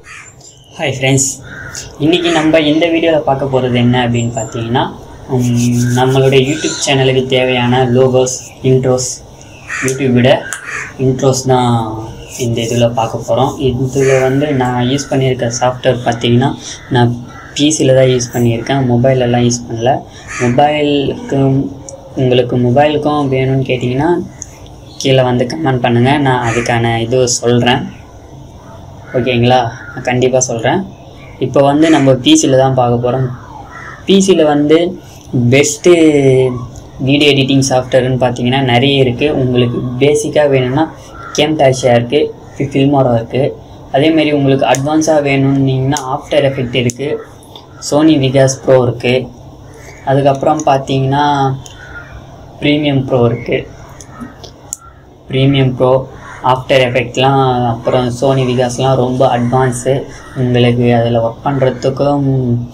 hi friends இன்றைக்கி நம்ம இந்த வீடியோவில் பார்க்க போகிறது என்ன அப்படின்னு பார்த்தீங்கன்னா உம், நம்மளுடைய யூடியூப் சேனலுக்கு தேவையான லோகோஸ் இன்ட்ரோஸ் யூடியூபோட இன்ட்ரோஸ் தான் இந்த இதில் பார்க்க போகிறோம் இதில் வந்து நான் யூஸ் பண்ணியிருக்க சாஃப்ட்வேர் பார்த்தீங்கன்னா நான் பிசியில் தான் யூஸ் பண்ணியிருக்கேன் மொபைலெல்லாம் யூஸ் பண்ணல மொபைலுக்கு உங்களுக்கு மொபைலுக்கும் வேணும்னு கேட்டிங்கன்னா கீழே வந்து கமெண்ட் பண்ணுங்கள் நான் அதுக்கான இது சொல்கிறேன் ஓகேங்களா நான் கண்டிப்பாக சொல்கிறேன் இப்போ வந்து நம்ம பிசியில் தான் பார்க்க போகிறோம் பிசியில் வந்து பெஸ்ட்டு வீடியோ எடிட்டிங் சாஃப்ட்வேர்னு பார்த்தீங்கன்னா நிறைய இருக்குது உங்களுக்கு பேசிக்காக வேணும்னா கேம்டாஷியா இருக்குது ஃபில்மோரா இருக்குது அதேமாரி உங்களுக்கு அட்வான்ஸாக வேணும்னீங்கன்னா ஆஃப்டர் எஃபெக்ட் இருக்குது சோனி விகாஸ் ப்ரோ இருக்குது அதுக்கப்புறம் பார்த்தீங்கன்னா ப்ரீமியம் ப்ரோ இருக்குது ப்ரீமியம் ப்ரோ ஆஃப்டர் எஃபெக்ட்லாம் அப்புறம் சோனி விகாஸ்லாம் ரொம்ப அட்வான்ஸு உங்களுக்கு அதில் ஒர்க் பண்ணுறதுக்கும்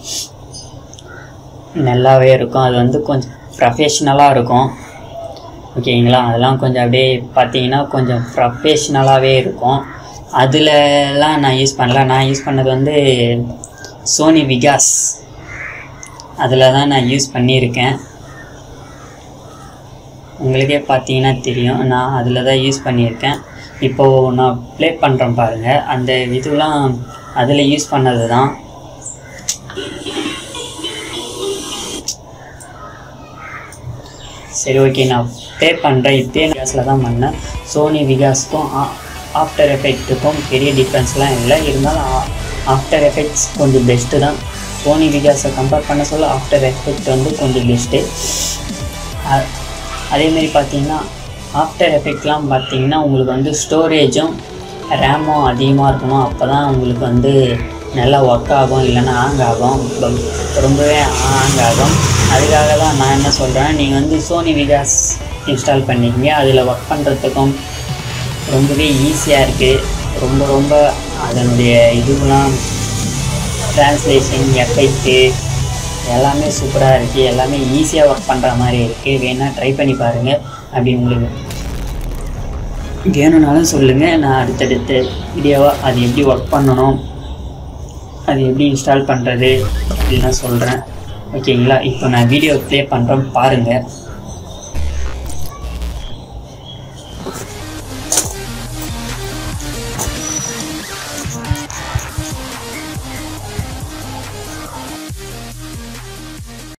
நல்லாவே இருக்கும் அது வந்து கொஞ்சம் ப்ரொஃபஷ்னலாக இருக்கும் ஓகேங்களா அதெல்லாம் கொஞ்சம் அப்படியே பார்த்தீங்கன்னா கொஞ்சம் ப்ரொஃபஷ்னலாகவே இருக்கும் அதுலலாம் நான் யூஸ் பண்ணல நான் யூஸ் பண்ணது வந்து சோனி விகாஸ் அதில் தான் நான் யூஸ் பண்ணியிருக்கேன் உங்களுக்கே பார்த்தீங்கன்னா தெரியும் நான் அதில் தான் யூஸ் பண்ணியிருக்கேன் இப்போது நான் ப்ளே பண்ணுறேன் பாருங்கள் அந்த இதுலாம் அதில் யூஸ் பண்ணது தான் சரி ஓகே நான் ப்ளே பண்ணுறேன் இப்போயே விகாஸில் தான் பண்ணேன் சோனி விகாஸ்க்கும் ஆஃப்டர் எஃபெக்ட்டுக்கும் பெரிய டிஃப்ரென்ஸ்லாம் இல்லை இருந்தாலும் ஆஃப்டர் எஃபெக்ட்ஸ் கொஞ்சம் பெஸ்ட்டு தான் சோனி விகாஸை கம்பேர் பண்ண சொல்ல ஆஃப்டர் எஃபெக்ட் வந்து கொஞ்சம் பெஸ்ட்டு அதேமாரி பார்த்தீங்கன்னா ஆஃப்டர் எஃபெக்ட்லாம் பார்த்தீங்கன்னா உங்களுக்கு வந்து ஸ்டோரேஜும் ரேமும் அதிகமாக இருக்கணும் அப்போ தான் உங்களுக்கு வந்து நல்லா ஒர்க் ஆகும் இல்லைன்னா ஹேங் ஆகும் ப- ரொம்பவே ஹேங் ஆகும் அதுக்காக தான் நான் என்ன சொல்கிறேன் நீங்கள் வந்து சோனி விகாஸ் இன்ஸ்டால் பண்ணிக்கங்க அதில் ஒர்க் பண்ணுறதுக்கும் ரொம்பவே ஈஸியாக இருக்குது ரொம்ப ரொம்ப அதனுடைய இதுவெலாம் ட்ரான்ஸ்லேஷன் எஃபெக்ட்டு எல்லாமே சூப்பராக இருக்குது எல்லாமே ஈஸியாக ஒர்க் பண்ணுற மாதிரி இருக்குது வேணால் ட்ரை பண்ணி பாருங்கள் அப்படி உங்களுக்கு வேணும்னாலும் சொல்லுங்கள் நான் அடுத்தடுத்த வீடியோவாக அது எப்படி ஒர்க் பண்ணணும் அது எப்படி இன்ஸ்டால் பண்ணுறது அப்படிலாம் சொல்கிறேன் ஓகேங்களா இப்போ நான் வீடியோ ப்ளே பண்ணுறேன் பாருங்கள்